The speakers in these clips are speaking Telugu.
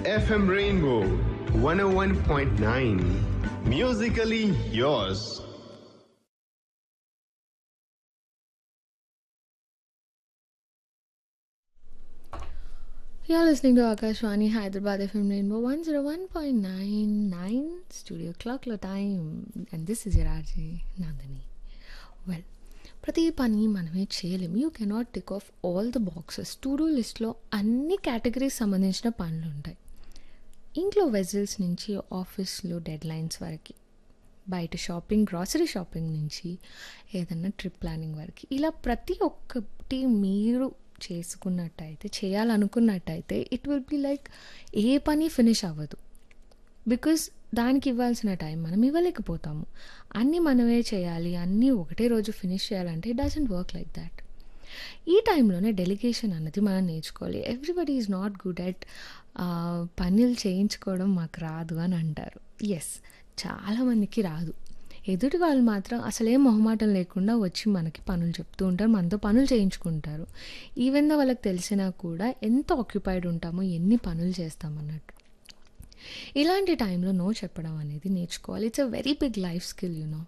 FM Rainbow 101.9. Musically yours. You're listening to Akashwani Hyderabad FM Rainbow 101.99 Studio Clocklo time. And this is your RJ Nandini. Well, ప్రతి పని మనమే చేయలేం you cannot tick off all the boxes to do లిస్ట్లో అన్ని కేటగిరీస్ సంబంధించిన పనులు ఉంటాయి ఇంట్లో వెజల్స్ నుంచి ఆఫీస్లో డెడ్ లైన్స్ వరకు బయట షాపింగ్ గ్రాసరీ షాపింగ్ నుంచి ఏదన్నా ట్రిప్ ప్లానింగ్ వరకు ఇలా ప్రతి ఒక్కటి మీరు చేసుకున్నట్టయితే చేయాలనుకున్నట్టయితే it will be like a పని ఫినిష్ అవ్వదు బికాస్ దానికి ఇవ్వాల్సిన టైం మనం ఇవ్వలేకపోతాము అన్నీ మనమే చేయాలి అన్నీ ఒకటే రోజు ఫినిష్ చేయాలంటే it doesn't work like that ఈ టైంలోనే డెలిగేషన్ అన్నది మనం నేర్చుకోవాలి everybody is not good at పనులు చేయించుకోవడం మాకు రాదు అని అంటారు ఎస్ చాలామందికి రాదు ఎదుటి వాళ్ళు మాత్రం అసలేం మొహమాటం లేకుండా వచ్చి మనకి పనులు చెప్తూ ఉంటారు మనతో పనులు చేయించుకుంటారు ఈవెన్ దో వాళ్ళకి తెలిసినా కూడా ఎంత ఆక్యుపైడ్ ఉంటామో ఎన్ని పనులు చేస్తామన్నట్టు ఇలాంటి టైంలో నో చెప్పడం అనేది నేర్చుకోవాలి it's a very big life skill you know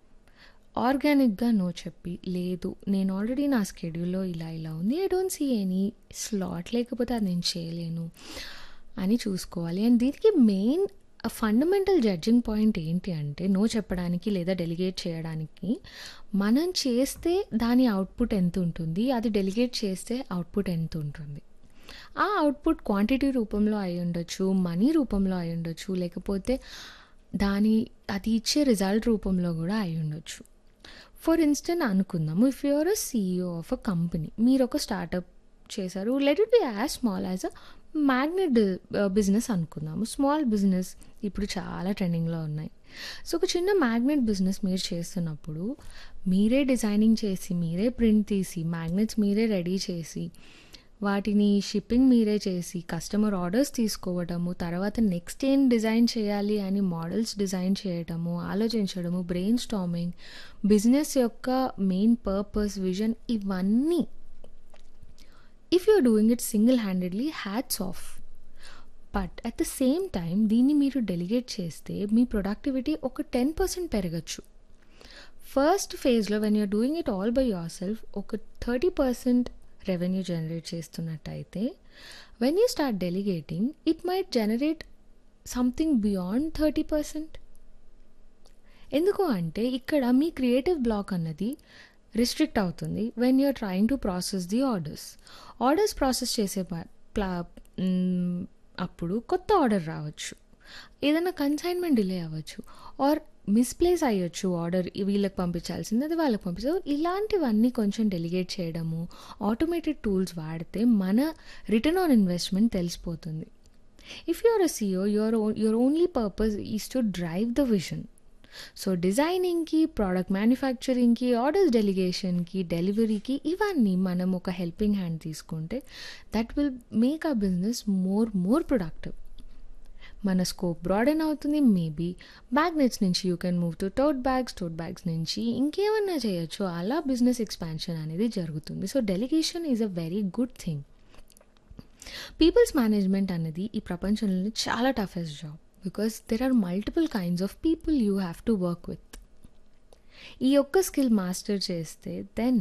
ఆర్గానిక్గా నో చెప్పి లేదు నేను ఆల్రెడీ నా స్కెడ్యూల్లో ఇలా ఇలా ఉంది I don't see any slot లేకపోతే అది నేను చేయలేను అని చూసుకోవాలి అండ్ దీనికి మెయిన్ ఫండమెంటల్ జడ్జింగ్ పాయింట్ ఏంటి అంటే నో చెప్పడానికి లేదా డెలిగేట్ చేయడానికి మనం చేస్తే దాని అవుట్పుట్ ఎంత ఉంటుంది అది డెలిగేట్ చేస్తే అవుట్పుట్ ఎంత ఉంటుంది ఆ అవుట్పుట్ క్వాంటిటీ రూపంలో అయి ఉండొచ్చు మనీ రూపంలో అయి ఉండొచ్చు లేకపోతే దాని అది ఇచ్చే రిజల్ట్ రూపంలో కూడా అయి ఉండొచ్చు ఫర్ ఇన్స్టెంట్ అనుకుందాము if you're a CEO of a company మీరు ఒక స్టార్టప్ చేశారు let it be as small as a magnet business అనుకుందాము స్మాల్ బిజినెస్ ఇప్పుడు చాలా ట్రెండింగ్లో ఉన్నాయి సో ఒక చిన్న మ్యాగ్నెట్ బిజినెస్ మీరు చేస్తున్నప్పుడు మీరే డిజైనింగ్ చేసి మీరే ప్రింట్ తీసి మ్యాగ్నెట్స్ మీరే రెడీ చేసి వాటిని షిప్పింగ్ మీరే చేసి కస్టమర్ ఆర్డర్స్ తీసుకోవడము తర్వాత నెక్స్ట్ ఏం డిజైన్ చేయాలి అని మోడల్స్ డిజైన్ చేయడము ఆలోచించడము బ్రెయిన్ స్టామింగ్ బిజినెస్ యొక్క మెయిన్ పర్పస్ విజన్ ఇవన్నీ if you're doing it single handedly hats off but at the same time దీన్ని మీరు డెలిగేట్ చేస్తే మీ ప్రొడక్టివిటీ ఒక టెన్ పర్సెంట్ పెరగచ్చు ఫస్ట్ ఫేజ్లో when you're doing it all by yourself ఒక థర్టీ పర్సెంట్ రెవెన్యూ జనరేట్ చేస్తున్నట్టయితే when you start delegating it might generate something beyond thirty percent ఎందుకు అంటే ఇక్కడ మీ క్రియేటివ్ బ్లాక్ అన్నది రిస్ట్రిక్ట్ అవుతుంది when you're trying to process the orders orders process చేసే ప్లా అప్పుడు కొత్త ఆర్డర్ రావచ్చు ఏదైనా కన్సైన్మెంట్ డిలే అవ్వచ్చు ఆర్ మిస్ప్లేస్ అయ్యొచ్చు ఆర్డర్ వీళ్ళకి పంపించాల్సింది అది వాళ్ళకి పంపించదు ఇలాంటివన్నీ కొంచెం డెలిగేట్ చేయడము ఆటోమేటెడ్ టూల్స్ వాడితే మన రిటర్న్ ఆన్ ఇన్వెస్ట్మెంట్ తెలిసిపోతుంది if you're a CEO your your only purpose is to drive the vision so డిజైనింగ్కి ప్రోడక్ట్ మ్యానుఫ్యాక్చరింగ్కి ఆర్డర్స్ డెలిగేషన్కి డెలివరీకి ఇవన్నీ మనం ఒక హెల్పింగ్ హ్యాండ్ తీసుకుంటే దట్ విల్ మేక్ ఆ బిజినెస్ మోర్ మోర్ ప్రొడక్టివ్ మన స్కోప్ బ్రాడెన్ అవుతుంది మేబీ మ్యాగ్నెట్స్ నుంచి you can move to tote bags tote bags నుంచి ఇంకేమన్నా చేయొచ్చు అలా బిజినెస్ ఎక్స్పాన్షన్ అనేది జరుగుతుంది so delegation is a very good thing peoples management అనేది ఈ ప్రపంచంలో చాలా toughest job because there are multiple kinds of people you have to work with ఈ ఒక్క స్కిల్ మాస్టర్ చేస్తే then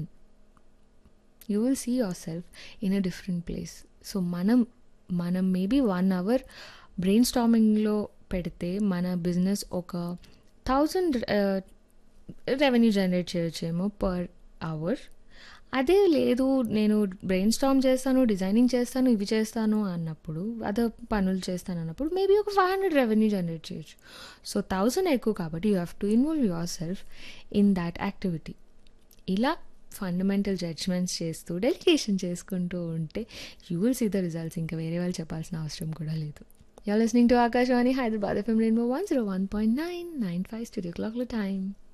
you will see yourself in a different place so మనం మనం మేబీ వన్ అవర్ బ్రెయిన్ స్టామింగ్లో పెడితే మన బిజినెస్ ఒక థౌజండ్ రెవెన్యూ జనరేట్ చేయొచ్చేమో పర్ అవర్ అదే లేదు నేను బ్రెయిన్ స్టామ్ చేస్తాను డిజైనింగ్ చేస్తాను ఇవి చేస్తాను అన్నప్పుడు అదే పనులు చేస్తాను అన్నప్పుడు మేబీ ఒక ఫైవ్ హండ్రెడ్ రెవెన్యూ జనరేట్ చేయొచ్చు సో థౌజండ్ ఎక్కువ కాబట్టి you have to involve yourself in that activity ఇలా ఫండమెంటల్ జడ్జ్మెంట్స్ చేస్తూ డెలిగేషన్ చేసుకుంటూ ఉంటే you will see the results ఇంకా వేరే వాళ్ళు చెప్పాల్సిన అవసరం కూడా లేదు You're listening to Akashwani Hyderabad FM Rainbow 101.995 Studio Clock Time.